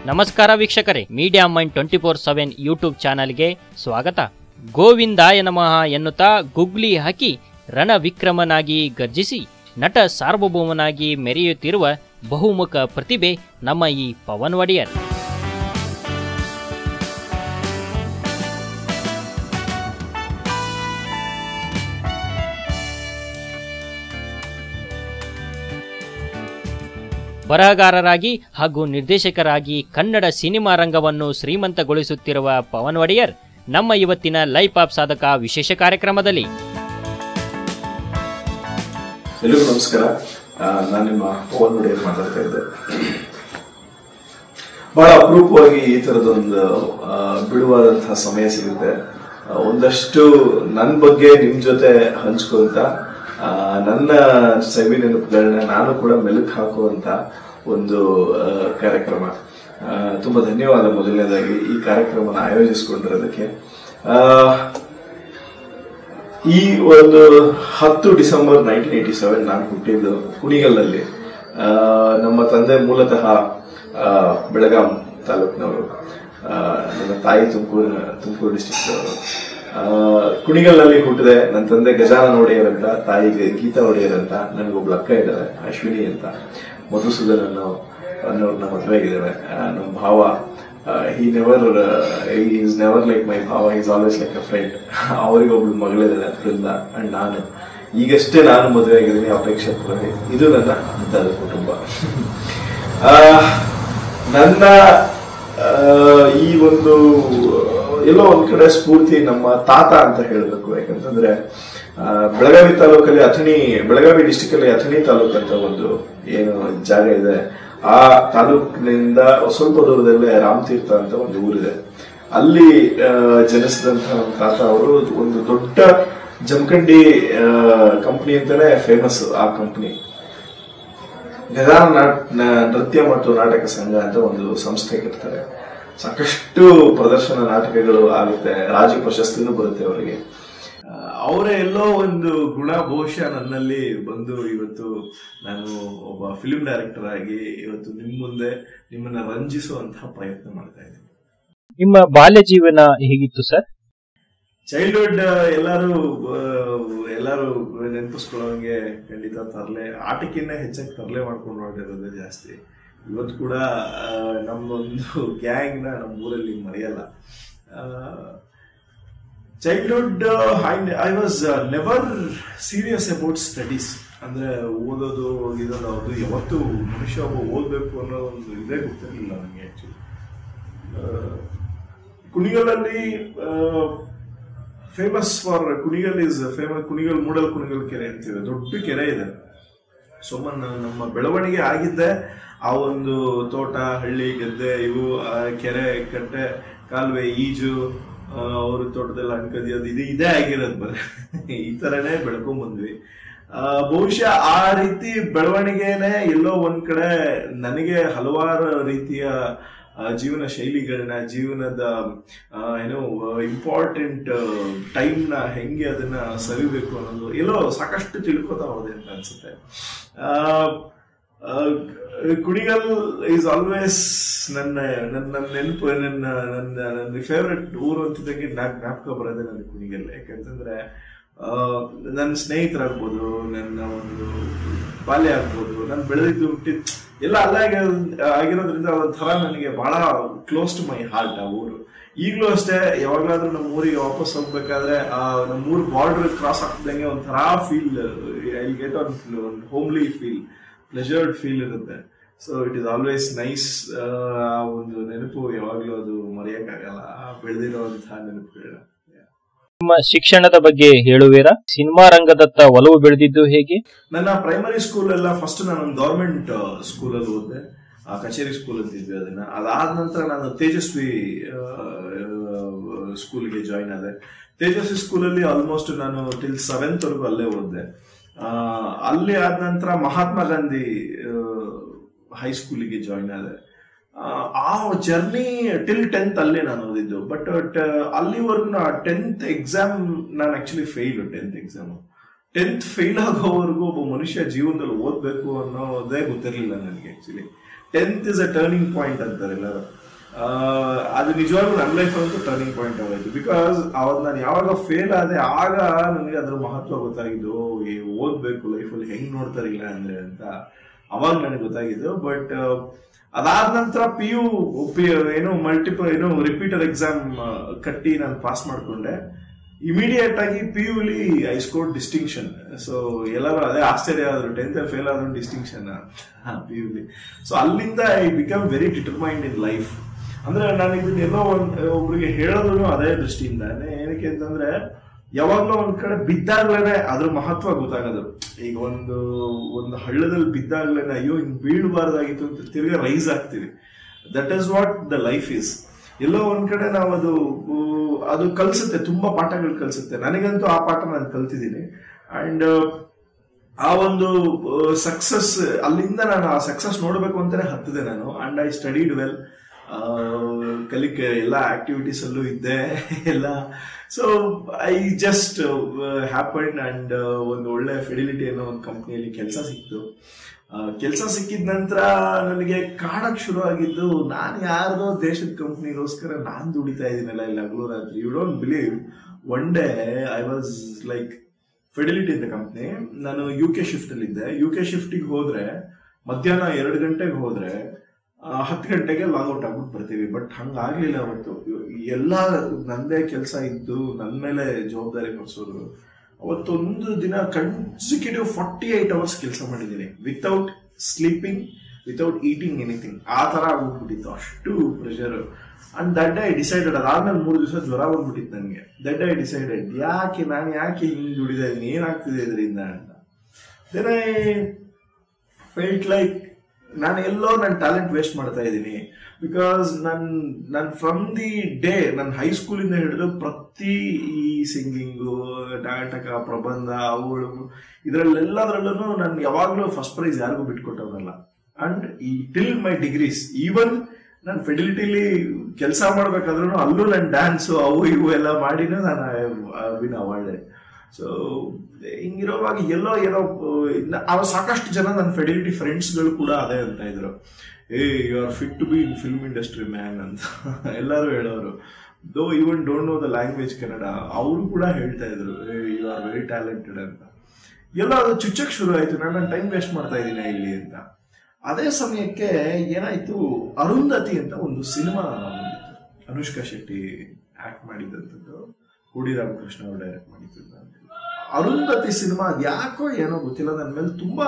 ನಮಸ್ಕಾರ ವೀಕ್ಷಕರೇ Media Mind twenty four seven YouTube ಚಾನಲ್ಗೆ ಸ್ವಾಗತ ಗೋವಿಂದಾಯ ನಮಃ ಎನ್ನುತ್ತಾ ಗುಗ್ಲಿ ಹಾಕಿ ರಣವಿಕ್ರಮನಾಗಿ ಗರ್ಜಿಸಿ ನಟ ಸಾರ್ವಭೌಮನಾಗಿ ಮೆರೆಯುತ್ತಿರುವ ಬಹುಮುಖ ಪ್ರತಿಭೆ ನಮ್ಮ ಈ ಪವನ್ ಒಡೆಯರ್ ಬರಹಗಾರರಾಗಿ ಹಾಗೂ ನಿರ್ದೇಶಕರಾಗಿ ಕನ್ನಡ ಸಿನಿಮಾ ರಂಗವನ್ನು ಶ್ರೀಮಂತಗೊಳಿಸುತ್ತಿರುವ ಪವನ್ ಒಡೆಯರ್ ನಮ್ಮ ಇವತ್ತಿನ ಲೈಫ್ ಆಫ್ ಸಾಧಕ ವಿಶೇಷ ಕಾರ್ಯಕ್ರಮದಲ್ಲಿ ಎಲ್ರಿಗೂ ನಮಸ್ಕಾರ ಆ, ನಾನು ನಿಮ್ಮ ಪವನ್ ಒಡೆಯರ್ ಮಾತಾಡ್ತಾ ಇದ್ದೆ ಬಹಳ ಅಪರೂಪವಾಗಿ ಈ ತರದೊಂದು ಆ, ಬಿಡುವಾದಂತಹ ಸಮಯ ಸಿಗುತ್ತೆ ಆ, ಒಂದಷ್ಟು ನನ್ನ ಬಗ್ಗೆ ನಿಮ್ ಜೊತೆ ಹಂಚ್ಕೊಂತ ಆ, ನನ್ನ ಸವಿ ನೆನಪುಗಳನ್ನ ನಾನು ಕೂಡ ಮೆಲುಕು ಹಾಕುವಂತ ಒಂದು ಆ, ಕಾರ್ಯಕ್ರಮ ಆ, ತುಂಬಾ ಧನ್ಯವಾದ ಮೊದಲನೇದಾಗಿ ಈ ಕಾರ್ಯಕ್ರಮನ ಆಯೋಜಿಸಿಕೊಂಡಿರೋದಕ್ಕೆ ಆ, ಈ ಒಂದು ಹತ್ತು ಡಿಸೆಂಬರ್ ನೈನ್ಟೀನ್ ಏಟಿ ಸೆವೆನ್ ನಾನು ಹುಟ್ಟಿದ್ದು ಕುಣಿಗಲ್ನಲ್ಲಿ ಆ, ನಮ್ಮ ತಂದೆ ಮೂಲತಃ ಆ, ಬೆಳಗಾಂ ತಾಲೂಕಿನವರು ಆ, ನನ್ನ ತಾಯಿ ತುಮಕೂರು ತುಮಕೂರು ಡಿಸ್ಟಿಕ್ ಅವರು ಕುಣಿಗಲ್ನಲ್ಲಿ ಹುಟ್ಟಿದೆ ನನ್ನ ತಂದೆ ಗಜಾನನ ಒಡೆಯರ್ ಅಂತ ತಾಯಿಗೆ ಗೀತಾ ಒಡೆಯರ್ ಅಂತ ನನಗೊಬ್ಳು ಅಕ್ಕ ಇದ್ದಾರೆ ಅಶ್ವಿನಿ ಅಂತ ಮಧುಸೂದನ್ ಅನ್ನೋ ಅನ್ನೋರ್ನ ಮದುವೆ ಆಗಿದ್ದಾವೆ ನಮ್ಮ ಭಾವ he never is never like my ಭಾವ is always like a friend ಅವರಿಗೆ ಒಬ್ಳು ಮಗಳಿದ್ದಾಳೆ ಬೃಂದ ಅಂಡ್ ನಾನು ಈಗಷ್ಟೇ ನಾನು ಮದುವೆ ಆಗಿದ್ದೀನಿ ಅಪೇಕ್ಷೆ ಪುರವಿ ಇದು ನನ್ನ ಮುದ್ದಾದ ಕುಟುಂಬ ಆ, ನನ್ನ ಆ, ಈ ಒಂದು ಎಲ್ಲೋ ಒಂದ್ ಕಡೆ ಸ್ಫೂರ್ತಿ ನಮ್ಮ ತಾತ ಅಂತ ಹೇಳಬೇಕು ಯಾಕಂತಂದ್ರೆ ಆ, ಬೆಳಗಾವಿ ತಾಲೂಕಲ್ಲಿ ಅಥಣಿ ಬೆಳಗಾವಿ ಡಿಸ್ಟಿಕ್ ಅಲ್ಲಿ ಅಥಣಿ ತಾಲೂಕ್ ಅಂತ ಒಂದು ಏನು ಜಾಗ ಇದೆ ಆ ತಾಲೂಕಿನಿಂದ ಸ್ವಲ್ಪ ದೂರದಲ್ಲೇ ರಾಮತೀರ್ಥ ಅಂತ ಒಂದು ಊರಿದೆ ಅಲ್ಲಿ ಆ, ಜನಿಸಿದಂತ ನಮ್ಮ ತಾತ ಅವರು ಒಂದು ದೊಡ್ಡ ಜಮಖಂಡಿ ಕಂಪನಿ ಅಂತಾನೆ ಫೇಮಸ್ ಆ ಕಂಪನಿ ನಿಧಾನ ನಾಟ್- ನ- ನೃತ್ಯ ಮತ್ತು ನಾಟಕ ಸಂಘ ಅಂತ ಒಂದು ಸಂಸ್ಥೆ ಇರ್ತಾರೆ ಸಾಕಷ್ಟು ಪ್ರದರ್ಶನ ನಾಟಕಗಳು ಆಗುತ್ತೆ ರಾಜ್ಯ ಪ್ರಶಸ್ತಿನೂ ಬರುತ್ತೆ ಅವರಿಗೆ ಆ, ಅವರೇ ಎಲ್ಲೋ ಒಂದು ಗುಣ ಬಹುಶಃ ನನ್ನಲ್ಲಿ ಬಂದು ಇವತ್ತು ನಾನು ಒಬ್ಬ ಫಿಲ್ಮ್ ಡೈರೆಕ್ಟರ್ ಆಗಿ ಇವತ್ತು ನಿಮ್ ಮುಂದೆ ನಿಮ್ಮನ್ನ ರಂಜಿಸುವಂತಹ ಪ್ರಯತ್ನ ಮಾಡ್ತಾ ಇದ್ದೀನಿ ನಿಮ್ಮ ಬಾಲ್ಯ ಜೀವನ ಹೇಗಿತ್ತು ಸರ್ ಚೈಲ್ಡ್ಹುಡ್ ಎಲ್ಲರೂ ಆ, ಎಲ್ಲರೂ ನೆನಪಿಸ್ಕೊಳ್ಳೋಂಗೆ ಖಂಡಿತ ತರಲೆ ಆಟಕ್ಕಿಂತ ಹೆಚ್ಚಾಗಿ ತರಲೆ ಮಾಡ್ಕೊಂಡು ಹೊರಟಿರೋದೇ ಜಾಸ್ತಿ ಇವತ್ತು ಕೂಡ ಆ, ನಮ್ಮೊಂದು ಗ್ಯಾಂಗ್ನ ನಮ್ಮ ಊರಲ್ಲಿ ಮರೆಯಲ್ಲ childhood I was never serious about studies ಅಂದ್ರೆ ಓದೋದು ಇದೋದು ಅದು ಯಾವತ್ತು ಮನುಷ್ಯ ಒಬ್ಬ ಓದಬೇಕು ಅನ್ನೋ ಒಂದು ಇದೇ ಗೊತ್ತಿರಲಿಲ್ಲ ನನಗೆ ಆಕ್ಚುಲಿ ಕುಣಿಗಲಲ್ಲಿ famous for Kunigal is famous Kunigal Moodal Kunigal ಕೆರೆ ಅಂತಿದೆ ದೊಡ್ಡ ಕೆರೆ ಇದೆ ಸೊ ನನ್ನ ನಮ್ಮ ಬೆಳವಣಿಗೆ ಆಗಿದ್ದೆ ಆ ಒಂದು ತೋಟ ಹಳ್ಳಿ ಗದ್ದೆ ಇವು ಆ ಕೆರೆ ಕಟ್ಟೆ ಕಾಲುವೆ ಈಜು ಆ, ಅವ್ರ ತೋಟದಲ್ಲಿ ಹಣ್ಣು ಕದಿಯೋದು ಇದು ಇದೇ ಆಗಿರೋದು ಬರ ಈ ತರನೇ ಬೆಳ್ಕೊಂಡ್ ಬಂದ್ವಿ ಆ, ಬಹುಶಃ ಆ ರೀತಿ ಬೆಳವಣಿಗೆನೆ ಎಲ್ಲೋ ಒಂದ್ ಕಡೆ ನನಗೆ ಹಲವಾರು ರೀತಿಯ ಆ, ಜೀವನ ಶೈಲಿಗಳನ್ನ ಜೀವನದ ಆ, ಏನು ಇಂಪಾರ್ಟೆಂಟ್ ಟೈಮ್ನ ಹೆಂಗೆ ಅದನ್ನ ಸವಿಬೇಕು ಅನ್ನೋದು ಎಲ್ಲೋ ಸಾಕಷ್ಟು ತಿಳ್ಕೊತಾ ಹೋದೆ ಅಂತ ಅನ್ಸುತ್ತೆ ಆ, ಆ, ಕುಣಿಗಲ್ ಈಸ್ ಆಲ್ವೇಸ್ ನನ್ನ ನನ್ನ ನೆನಪು ನನ್ನ ನನ್ನ ನನ್ನ ಫೇವ್ರೆಟ್ ಊರು ಅಂತಿದ್ದಂಗೆ ನಾಕ್ ಜ್ಞಾಪಕ ಬರೋದೇ ನನ್ನ ಕುಣಿಗಲ್ ಯಾಕಂತಂದ್ರೆ ಆ, ನನ್ನ ಸ್ನೇಹಿತರಾಗ್ಬೋದು ನನ್ನ ಒಂದು ಬಾಲ್ಯ ಆಗ್ಬೋದು ನಾನು ಬೆಳೆದಿದ್ದು ಹುಟ್ಟಿದ್ ಎಲ್ಲ ಅಲ್ಲೇ ಆಗಿರೋ- ಆಗಿರೋದ್ರಿಂದ ಒಂಥರ ನನಗೆ ಬಹಳ ಕ್ಲೋಸ್ ಟು ಮೈ ಹಾರ್ಟ್ ಆ ಊರು ಈಗಲೂ ಅಷ್ಟೇ ಯಾವಾಗಲಾದ್ರೂ ನಮ್ಮ ಊರಿಗೆ ವಾಪಸ್ ಹೋಗ್ಬೇಕಾದ್ರೆ ಆ ನಮ್ಮ ಊರು ಬಾರ್ಡರ್ ಕ್ರಾಸ್ ಆಗ್ತಿದ್ದಂಗೆ ಒಂಥರ ಫೀಲ್ ಐ ಗೆಟ್ ಆನ್ ಒಂದು ಹೋಮ್ಲಿ ಫೀಲ್ ಪ್ಲೆಜರ್ಡ್ ಫೀಲ್ ಇರುತ್ತೆ so it is always nice ಆ ಒಂದು ನೆನಪು ಯಾವಾಗಲೂ ಅದು ಮರೆಯಕ್ಕಾಗಲ್ಲ ಬೆಳೆದಿರುವಂತಹ ನೆನಪುಗಳನ್ನ ನಿಮ್ಮ ಶಿಕ್ಷಣದ ಬಗ್ಗೆ ಹೇಳುವಿರಾ ಸಿನಿಮಾ ರಂಗದತ್ತ ಒಲವು ಬೆಳೆದಿದ್ದು ಹೇಗೆ ನನ್ನ ಪ್ರೈಮರಿ ಸ್ಕೂಲ್ ಎಲ್ಲ ಫಸ್ಟ್ ನಾನು ಒಂದು ಗೌರ್ಮೆಂಟ್ ಸ್ಕೂಲಲ್ಲಿ ಓದಿದೆ ಆ ಕಚೇರಿ ಸ್ಕೂಲ್ ಅಂತಿದ್ವಿ ಅದನ್ನ ಅದಾದ ನಂತರ ನಾನು ತೇಜಸ್ವಿ ಸ್ಕೂಲ್ಗೆ ಜಾಯಿನ್ ಆದೆ ತೇಜಸ್ವಿ ಸ್ಕೂಲಲ್ಲಿ ಆಲ್ಮೋಸ್ಟ್ ನಾನು ಟಿಲ್ ಸೆವೆಂತ್ ವರೆಗೂ ಅಲ್ಲೇ ಓದಿದೆ ಆ, ಅಲ್ಲಿ ಆದ ನಂತರ ಮಹಾತ್ಮ ಗಾಂಧಿ ಹೈಸ್ಕೂಲಿಗೆ ಜಾಯಿನ್ ಆದೆ ಆ, ಆ ಜರ್ನಿ ಟಿಲ್ ಟೆಂತ್ ಅಲ್ಲೇ ನಾನು ಓದಿದ್ದು ಬಟ್ ಅಲ್ಲಿವರೆಗೂ ನಾ ಟೆಂತ್ ಎಕ್ಸಾಮ್ ನಾನು actually fail tenth exam tenth fail ಆಗೋವರೆಗೂ ಒಬ್ಬ ಮನುಷ್ಯ ಜೀವನದಲ್ಲಿ ಓದ್ಬೇಕು ಅನ್ನೋದೇ ಗೊತ್ತಿರಲಿಲ್ಲ ನನಗೆ actually tenth is a turning point ಅಂತಾರೆ ಎಲ್ಲರೂ ಆ, ಅದು ನಿಜವಾಗ್ಲೂ ನನ್ನ ಲೈಫ್ ಅಂತೂ ಟರ್ನಿಂಗ್ ಪಾಯಿಂಟ್ ಆಗೋಯ್ತು ಬಿಕಾಸ್ ಅವತ್ತು ನಾನು ಯಾವಾಗ ಫೇಲ್ ಆದೆ ಆಗ ನನಗೆ ಅದ್ರ ಮಹತ್ವ ಗೊತ್ತಾಗಿದ್ದು ಓ, ಈ ಓದ್ಬೇಕು ಲೈಫಲ್ಲಿ ಹೆಂಗ್ ನೋಡ್ತಾರೆ ಇಲ್ಲ ಅಂದ್ರೆ ಅಂತ ಅವಾಗ ನನಗೆ ಗೊತ್ತಾಗಿದ್ದು ಬಟ್ ಅದಾದ ನಂತರ ಪಿ ಯು ಏನು ಮಲ್ಟಿಪಲ್ ಏನು ರಿಪೀಟರ್ ಎಕ್ಸಾಮ್ ಕಟ್ಟಿ ನಾನು ಪಾಸ್ ಮಾಡ್ಕೊಂಡೆ ಇಮಿಡಿಯೇಟ್ ಆಗಿ ಪಿ ಯುಲಿ ಐ ಸ್ಕೋರ್ ಡಿಸ್ಟಿಂಕ್ಷನ್ ಸೊ ಎಲ್ಲರೂ ಅದೇ ಆಶ್ಚರ್ಯ ಆದ್ರು ಟೆಂತ್ ಫೇಲ್ ಆದ್ರು ಡಿಸ್ಟಿಂಕ್ಷನ್ ಪಿ ಯುಲಿ ಸೊ ಅಲ್ಲಿಂದ I become very determined in life ಅಂದ್ರೆ ನಾನು ಇದನ್ನ ಎಲ್ಲೋ ಒಂದ್ ಒಬ್ರಿಗೆ ಹೇಳೋದು ಅದೇ ದೃಷ್ಟಿಯಿಂದಾನೆ ಏನಕ್ಕೆ ಅಂತಂದ್ರೆ ಯಾವಾಗ್ಲೋ ಒಂದ್ ಕಡೆ ಬಿದ್ದಾಗ್ಲೇನೆ ಅದ್ರ ಮಹತ್ವ ಗೊತ್ತಾಗೋದು ಈಗ ಒಂದು ಒಂದು ಹಳ್ಳದಲ್ಲಿ ಬಿದ್ದಾಗ್ಲೇನೆ ಅಯ್ಯೋ ಹಿಂಗ್ ಬೀಳಬಾರ್ದಾಗಿತ್ತು ಅಂತ ತಿರ್ಗಾ ರೈಸ್ ಆಗ್ತೀವಿ that is what the life is ಎಲ್ಲೋ ಒಂದ್ ಕಡೆ ನಾವು ಅದು ಊ, ಅದು ಕಲ್ಸುತ್ತೆ ತುಂಬಾ ಪಾಠಗಳು ಕಲ್ಸುತ್ತೆ ನನಗಂತೂ ಆ ಪಾಠ ನಾನು ಕಲ್ತಿದ್ದೀನಿ ಅಂಡ್ ಆ ಒಂದು ಸಕ್ಸಸ್ ಅಲ್ಲಿಂದ ನಾನು ಆ ಸಕ್ಸಸ್ ನೋಡಬೇಕು ಅಂತಾನೆ ಹತ್ತಿದೆ ನಾನು ಅಂಡ್ ಐ ಸ್ಟಡಿಡ್ ವೆಲ್ ಕಲಿಕೆ ಎಲ್ಲ ಆಕ್ಟಿವಿಟೀಸ್ ಅಲ್ಲೂ ಇದ್ದೆ ಎಲ್ಲ so I just happen and ಒಂದು ಒಳ್ಳೆ ಫೆಡಿಲಿಟಿ ಅನ್ನೋ ಒಂದು ಕಂಪ್ನಿಯಲ್ಲಿ ಕೆಲಸ ಸಿಕ್ತು ಕೆಲಸ ಸಿಕ್ಕಿದ ನಂತರ ನನಗೆ ಕಾಡಕ್ ಶುರು ಆಗಿದ್ದು ನಾನು ಯಾರ್ದೋ ದೇಶದ ಕಂಪ್ನಿಗೋಸ್ಕರ ನಾನು ದುಡಿತಾ ಇದ್ದೀನಲ್ಲ ಇಲ್ಲ ಹಗಲು ರಾತ್ರಿ you don't believe one day I was like Fidelity ಅಂತ ಕಂಪ್ನಿ ನಾನು ಯು ಕೆ ಶಿಫ್ಟ್ ಅಲ್ಲಿ ಇದ್ದೆ ಯು ಕೆ ಶಿಫ್ಟಿಗೆ ಹೋದ್ರೆ ಮಧ್ಯಾಹ್ನ ಎರಡು ಗಂಟೆಗೆ ಹೋದ್ರೆ ಆ, ಹತ್ತು ಗಂಟೆಗೆ ಲಾಗೌಟ್ ಆಗ್ಬಿಟ್ಟು ಬರ್ತೀವಿ ಬಟ್ ಹಂಗಾಗ್ಲಿಲ್ಲ ಅವತ್ತು ಎಲ್ಲ ನಂದೇ ಕೆಲಸ ಇದ್ದು ನನ್ನ ಮೇಲೆ ಜವಾಬ್ದಾರಿ ಹೊರಿಸೋರು ಅವತ್ತೊಂದು ದಿನ ಕನ್ಸಿಕ್ಯೂಟಿವ್ ಫಾರ್ಟಿ ಏಟ್ ಅವರ್ಸ್ ಕೆಲಸ ಮಾಡಿದ್ದೀನಿ without sleeping without eating anything ಆ ತರ ಆಗ್ಬಿಟ್ಬಿಟ್ಟಿತ್ತು ಅಷ್ಟು pressure and that I decided ಅದಾದ್ಮೇಲೆ ಮೂರು ದಿವಸ ಜ್ವರ ಬಂದ್ಬಿಟ್ಟಿತ್ತು ನನಗೆ ದಟ್ ಐ ಡಿಸೈಡೆಡ್ ಯಾಕೆ ನಾನು ಯಾಕೆ ಹಿಂಗ್ ದುಡಿತಾ ಇದ್ದೀನಿ ಏನಾಗ್ತಿದೆ ಇದರಿಂದ ಅಂತ ದೆನ್ ಐ ಫೆಲ್ಟ್ ಲೈಕ್ ನಾನು ಎಲ್ಲೋ ನನ್ನ ಟ್ಯಾಲೆಂಟ್ ವೇಸ್ಟ್ ಮಾಡ್ತಾ ಇದ್ದೀನಿ ಬಿಕಾಸ್ ನನ್ ನನ್ ಫ್ರಮ್ ದಿ ಡೇ ನನ್ನ ಹೈಸ್ಕೂಲಿಂದ ಹಿಡಿದು ಪ್ರತಿ ಈ ಸಿಂಗಿಂಗು ನಾಟಕ ಪ್ರಬಂಧ ಅವುಗಳು ಇದರಲ್ಲೆಲ್ಲದ್ರಲ್ಲೂ ನಾನು ಯಾವಾಗಲೂ ಫಸ್ಟ್ ಪ್ರೈಸ್ ಯಾರಿಗೂ ಬಿಟ್ಕೊಟ್ಟವನಲ್ಲ ಅಂಡ್ ಈ ಟಿಲ್ ಮೈ ಡಿಗ್ರೀಸ್ ಈವನ್ ನಾನು ಫೆಡಿಲಿಟಿಲಿ ಕೆಲಸ ಮಾಡ್ಬೇಕಾದ್ರೂ ಅಲ್ಲೂ ನನ್ನ ಡ್ಯಾನ್ಸು ಅವು ಇವು ಎಲ್ಲ ಮಾಡಿನೂ ನಾನು ವಿನ್ ಅವಾರ್ಡೆಡ್ ಸೊ ಹಿಂಗಿರೋವಾಗ ಎಲ್ಲೋ ಏನೋ ಇನ್ನ- ಅವ ಸಾಕಷ್ಟು ಜನ ನನ್ನ ಫೆಡಿಲಿಟಿ ಫ್ರೆಂಡ್ಸ್ಗಳು ಕೂಡ ಅದೇ ಅಂತ ಇದ್ರು hey you are fit to be in film industry man ಅಂತ ಎಲ್ಲರೂ ಹೇಳೋರು though even don't know the language Kannada ಅವರು ಕೂಡ ಹೇಳ್ತಾ ಇದ್ರು ಯು ಆರ್ ವೆರಿ ಟ್ಯಾಲೆಂಟೆಡ್ ಅಂತ ಎಲ್ಲ ಅದು ಚುಚ್ಚಕ್ ಶುರು ಆಯ್ತು ನಾನು ನನ್ನ ಟೈಮ್ ವೇಸ್ಟ್ ಮಾಡ್ತಾ ಇದ್ದೀನಿ ಇಲ್ಲಿ ಅಂತ ಅದೇ ಸಮಯಕ್ಕೆ ಏನಾಯ್ತು ಅರುಂಧತಿ ಅಂತ ಒಂದು ಸಿನಿಮಾ ಬಂದಿತ್ತು ಅನುಷ್ಕಾ ಶೆಟ್ಟಿ ಆಕ್ಟ್ ಮಾಡಿದಂಥದ್ದು ಕೂಡಿ ರಾಮಕೃಷ್ಣ ಅವರು ಡೈರೆಕ್ಟ್ ಮಾಡಿದ್ದು ಅರುಂಧತಿ ಸಿನಿಮಾ ಯಾಕೋ ಏನೋ ಗೊತ್ತಿಲ್ಲ ನನ್ನ ಮೇಲೆ ತುಂಬಾ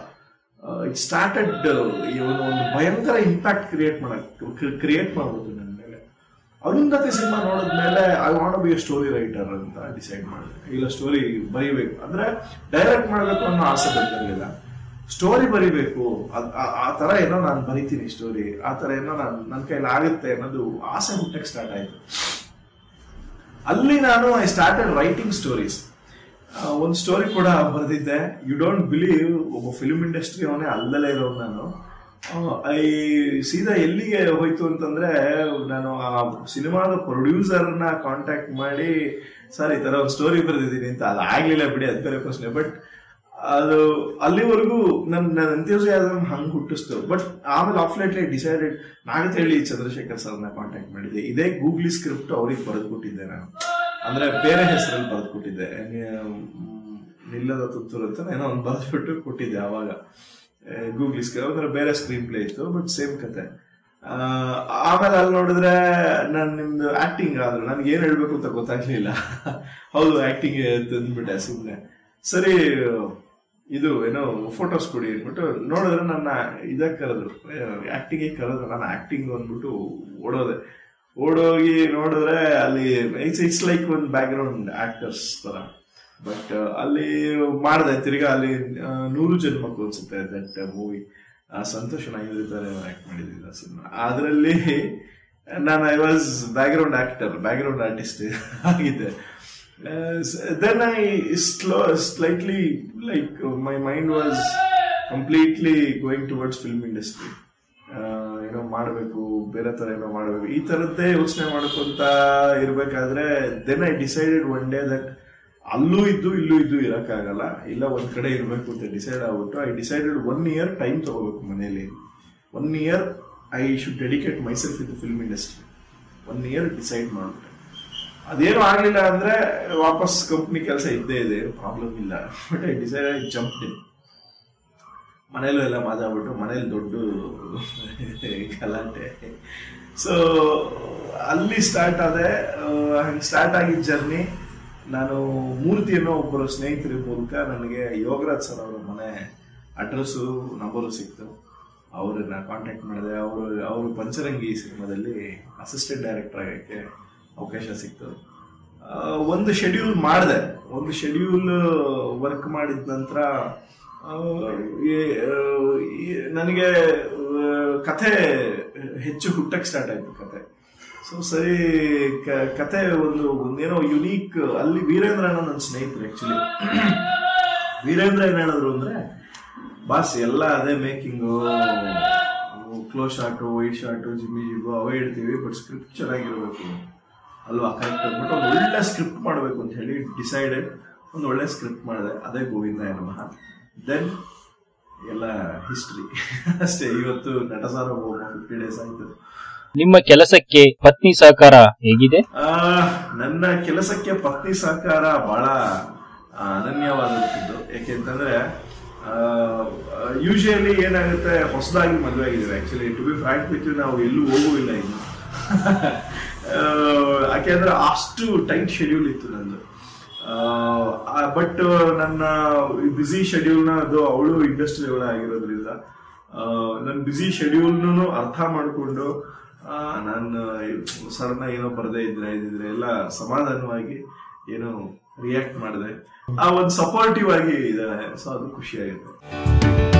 ಇಟ್ ಸ್ಟಾರ್ಟೆಡ್ ಒಂದು ಒಂದು ಭಯಂಕರ ಇಂಪ್ಯಾಕ್ಟ್ ಕ್ರಿಯೇಟ್ ಮಾಡಕ್ ಕ್ರಿಯೇಟ್ ಮಾಡ್ಬೋದು ನನ್ನ ಮೇಲೆ ಅರುಂಧತಿ ಸಿನಿಮಾ ನೋಡಿದ್ಮೇಲೆ I want be a story writer ಅಂತ ಡಿಸೈಡ್ ಮಾಡಿದೆ ಇಲ್ಲ ಸ್ಟೋರಿ ಬರೀಬೇಕು ಅಂದ್ರೆ ಡೈರೆಕ್ಟ್ ಮಾಡಬೇಕು ಅನ್ನೋ ಆಸೆ ಬಂದಿರಲಿಲ್ಲ ಸ್ಟೋರಿ ಬರಿಬೇಕು ಅದ್- ಆ- ಆ ತರ ಏನೋ ನಾನು ಬರಿತೀನಿ ಸ್ಟೋರಿ ಆ ತರ ಏನೋ ನಾನು ನನ್ನ ಕೈಲಿ ಆಗುತ್ತೆ ಅನ್ನೋದು ಆಸೆ ಹುಟ್ಟಕ್ಕೆ ಸ್ಟಾರ್ಟ್ ಆಯ್ತು ಅಲ್ಲಿ ನಾನು ಐ ಸ್ಟಾರ್ಟೆಡ್ ರೈಟಿಂಗ್ ಸ್ಟೋರೀಸ್ ಒಂದು ಸ್ಟೋರಿ ಕೂಡ ಬರೆದಿದ್ದೆ ಯು ಡೋಂಟ್ ಬಿಲೀವ್ ಒಬ್ಬ ಫಿಲ್ಮ್ ಇಂಡಸ್ಟ್ರಿ ಅವನೇ ಅಲ್ಲದಲ್ಲೇ ಇರೋನು ನಾನು ಐ ಸೀದಾ ಎಲ್ಲಿಗೆ ಹೋಯ್ತು ಅಂತಂದ್ರೆ ನಾನು ಆ ಸಿನಿಮಾದ ಪ್ರೊಡ್ಯೂಸರ್ನ ಕಾಂಟ್ಯಾಕ್ಟ್ ಮಾಡಿ ಸರ್ ಈ ತರ ಒಂದು ಸ್ಟೋರಿ ಬರೆದಿದ್ದೀನಿ ಅಂತ ಅದು ಆಗ್ಲಿಲ್ಲ ಬಿಡಿ ಅದು ಬೇರೆ ಪ್ರಶ್ನೆ ಬಟ್ ಅದು ಅಲ್ಲಿವರೆಗೂ ನನ್ನ ನನ್ನ ಎಂಥ್ಯೂಸಿಯಾಸಮ್ ಹಂಗೆ ಹುಟ್ಟಿಸ್ತು ಬಟ್ ಆಮೇಲೆ ಆಫ್ಲೈಟ್ಲಿ ಡಿಸೈಡೆಡ್ ನಾಗತ್ ಹೇಳಿ ಚಂದ್ರಶೇಖರ್ ಸರ್ನ ಕಾಂಟ್ಯಾಕ್ಟ್ ಮಾಡಿದ್ದೆ ಇದೇ ಗೂಗ್ಲಿ ಸ್ಕ್ರಿಪ್ಟ್ ಅವ್ರಿಗೆ ಬರೆದ್ಬಿಟ್ಟಿದ್ದೆ ನಾನು ಅಂದ್ರೆ ಬೇರೆ ಹೆಸರಲ್ಲಿ ಬರೆದ್ಬಿಟ್ಟಿದ್ದೆ ನಿಲ್ಲದ ತುತ್ತೂರು ಅಂತ ಏನೋ ಒಂದು ಬರೆದ್ಬಿಟ್ಟು ಕೊಟ್ಟಿದ್ದೆ ಅವಾಗ ಗೂಗ್ಲಿ ಸ್ಕ್ರಿಪ್ಟ್ ಅಂದ್ರೆ ಬೇರೆ ಸ್ಕ್ರೀನ್ ಪ್ಲೇ ಇತ್ತು ಬಟ್ ಸೇಮ್ ಕತೆ ಆ, ಆಮೇಲೆ ಅಲ್ಲಿ ನೋಡಿದ್ರೆ ನಾನು ನಿಮ್ದು ಆಕ್ಟಿಂಗ್ ಆದ್ರು ನನ್ಗೆ ಏನ್ ಹೇಳ್ಬೇಕು ಅಂತ ಗೊತ್ತಾಗ್ಲಿಲ್ಲ ಹೌದು ಆಕ್ಟಿಂಗ್ ತಂದ್ಬಿಟ್ಟೆ ಸುಮ್ಮನೆ ಸರಿ ಇದು ಏನೋ ಫೋಟೋಸ್ ಕೊಡಿ ಅಂದ್ಬಿಟ್ಟು ನೋಡಿದ್ರೆ ನನ್ನ ಇದಕ್ಕೆ ಕರೆದ್ರು ಆಕ್ಟಿಂಗ್ ಕರೆದ್ರು ನಾನು ಆಕ್ಟಿಂಗ್ ಅಂದ್ಬಿಟ್ಟು ಓಡೋದೆ ಓಡೋಗಿ ನೋಡಿದ್ರೆ ಅಲ್ಲಿ ಇಟ್ಸ್ ಇಟ್ಸ್ ಲೈಕ್ ಒಂದು ಬ್ಯಾಕ್ ಗ್ರೌಂಡ್ ಆಕ್ಟರ್ಸ್ ತರ ಬಟ್ ಅಲ್ಲಿ ಮಾಡಿದೆ ತಿರ್ಗಾ ಅಲ್ಲಿ ಆ, ನೂರು ಜನ್ಮಕ್ಕೂ ಅನ್ಸುತ್ತೆ ದಟ್ ಮೂವಿ ಸಂತೋಷ್ ನಾಗಿರ್ತಾರೆ ಆಕ್ಟ್ ಮಾಡಿದ್ದಿಲ್ಲ ಸಿನಿಮಾ ಅದರಲ್ಲಿ ನಾನು I was background actor background artist ಆಗಿದ್ದೆ then I slow slightly like my mind was completely going towards film industry ಏನೋ ಮಾಡಬೇಕು ಬೇರೆ ತರ ಏನೋ ಮಾಡಬೇಕು ಈ ತರದ್ದೇ ಯೋಚನೆ ಮಾಡ್ಕೊಂತ ಇರ್ಬೇಕಾದ್ರೆ then I decided one day that ಅಲ್ಲೂ ಇದ್ದು ಇಲ್ಲೂ ಇದ್ದು ಇರಕ್ಕಾಗಲ್ಲ ಇಲ್ಲ ಒಂದ್ ಕಡೆ ಇರಬೇಕು ಅಂತ ಡಿಸೈಡ್ ಆಗ್ಬಿಟ್ಟು I decided one year time ತಗೋಬೇಕು ಮನೇಲಿ one year I should dedicate myself in the film industry one year decide ಮಾಡ್ಬಿಟ್ಟೆ ಅದೇನು ಆಗಲಿಲ್ಲ ಅಂದ್ರೆ ವಾಪಸ್ ಕಂಪ್ನಿ ಕೆಲಸ ಇದ್ದೇ ಇದೆ ಪ್ರಾಬ್ಲಮ್ ಇಲ್ಲ but I decide I jump in ಮನೇಲೂ ಎಲ್ಲ ಮಾತಾಡ್ಬಿಟ್ಟು ಮನೇಲಿ ದೊಡ್ಡ ಗಲಾಟೆ ಸೊ ಅಲ್ಲಿ ಸ್ಟಾರ್ಟ್ ಆದೆ ಹಂಗೆ ಸ್ಟಾರ್ಟ್ ಆಗಿದ್ದ ಜರ್ನಿ ನಾನು ಮೂರ್ತಿ ಅನ್ನೋ ಒಬ್ಬರು ಸ್ನೇಹಿತರ ಮೂಲಕ ನನಗೆ ಯೋಗರಾಜ್ ಸರ್ ಅವರ ಮನೆ ಅಡ್ರೆಸ್ಸು ನಂಬರು ಸಿಕ್ತು ಅವ್ರನ್ನ ಕಾಂಟ್ಯಾಕ್ಟ್ ಮಾಡಿದೆ ಅವರು ಅವರು ಪಂಚರಂಗಿ ಸಿನಿಮಾದಲ್ಲಿ ಅಸಿಸ್ಟೆಂಟ್ ಡೈರೆಕ್ಟರ್ ಆಗೋಕ್ಕೆ ಅವಕಾಶ ಸಿಕ್ತು ಆ, ಒಂದು ಶೆಡ್ಯೂಲ್ ಮಾಡಿದೆ ಒಂದು ಶೆಡ್ಯೂಲ್ ವರ್ಕ್ ಮಾಡಿದ ನಂತರ ಆ, ಈ- ಆ, ಈ- ನನಗೆ ಆ, ಕಥೆ ಹೆಚ್ಚು ಹುಟ್ಟಕ್ಕೆ ಸ್ಟಾರ್ಟ್ ಆಯ್ತು ಕತೆ ಸೊ ಸರಿ ಕ- ಕತೆ ಒಂದು ಒಂದೇನೋ ಯುನೀಕ್ ಅಲ್ಲಿ ವೀರೇಂದ್ರ ಅನ್ನೋ ನನ್ನ ಸ್ನೇಹಿತರು ಆಕ್ಚುಲಿ ವೀರೇಂದ್ರ ಏನ್ ಹೇಳಿದ್ರು ಅಂದ್ರೆ ಬಾಸ್ ಎಲ್ಲ ಅದೇ making close shot wide shot jimmy jib ಅವೇ ಇಡ್ತೀವಿ ಬಟ್ ಸ್ಕ್ರಿಪ್ಟ್ ಚೆನ್ನಾಗಿರ್ಬೇಕು ಅಲ್ವಾ ಕರೆಕ್ಟ್ ಅಂದ್ಬಿಟ್ಟು ಒಂದು ಒಳ್ಳೆ ಸ್ಕ್ರಿಪ್ಟ್ ಮಾಡಬೇಕು ಅಂತ ಹೇಳಿ ಡಿಸೈಡೆಡ್ ಒಂದು ಒಳ್ಳೆ ಸ್ಕ್ರಿಪ್ಟ್ ಮಾಡಿದೆ ಅದೇ ಗೋವಿಂದ ನಮಃ ದೆನ್ ಎಲ್ಲ ಹಿಸ್ಟ್ರಿ ಅಷ್ಟೇ ಇವತ್ತು ನಟ ಸಾರ್ವಭೌಮ ಫಿಫ್ಟಿ ಡೇಸ್ ಆಯ್ತು ನಿಮ್ಮ ಕೆಲಸಕ್ಕೆ ಪತ್ನಿ ಸಹಕಾರ ಹೇಗಿದೆ ಆ, ನನ್ನ ಕೆಲಸಕ್ಕೆ ಪತ್ನಿ ಸಹಕಾರ ಬಹಳ ಆ, ಅನನ್ಯವಾದಂಥದ್ದು ಯಾಕೆಂತಂದ್ರೆ ಯೂಶಿಯಲಿ ಏನಾಗುತ್ತೆ ಹೊಸದಾಗಿ ಮದುವೆ ಆಗಿದ್ದೀವಿ actually to be frank with ನಾವು ಎಲ್ಲೂ ಹೋಗುವಿಲ್ಲ ಇನ್ನು ಆ, ಯಾಕೆಂದ್ರೆ ಅಷ್ಟು ಟೈಟ್ ಶೆಡ್ಯೂಲ್ ಇತ್ತು ನಂದು ಬಟ್ ನನ್ನ ಬ್ಯುಸಿ ಶೆಡ್ಯೂಲ್ನ ಅದು ಅವಳು ಇಂಡಸ್ಟ್ರಿ ಒಳ ಆಗಿರೋದ್ರಿಂದ ನನ್ನ ಬ್ಯುಸಿ ಶೆಡ್ಯೂಲ್ನು ಅರ್ಥ ಮಾಡಿಕೊಂಡು ನಾನು ಸಡನ್ ಏನೋ ಬರದೇ ಇದ್ರೆ ಇದ್ರೆ ಎಲ್ಲ ಸಮಾಧಾನವಾಗಿ ಏನೋ ರಿಯಾಕ್ಟ್ ಮಾಡಿದೆ ಆ ಒಂದು ಸಪೋರ್ಟಿವ್ ಆಗಿ ಇದ್ದಾಳೆ ಸೊ ಅದು ಖುಷಿ ಆಗುತ್ತೆ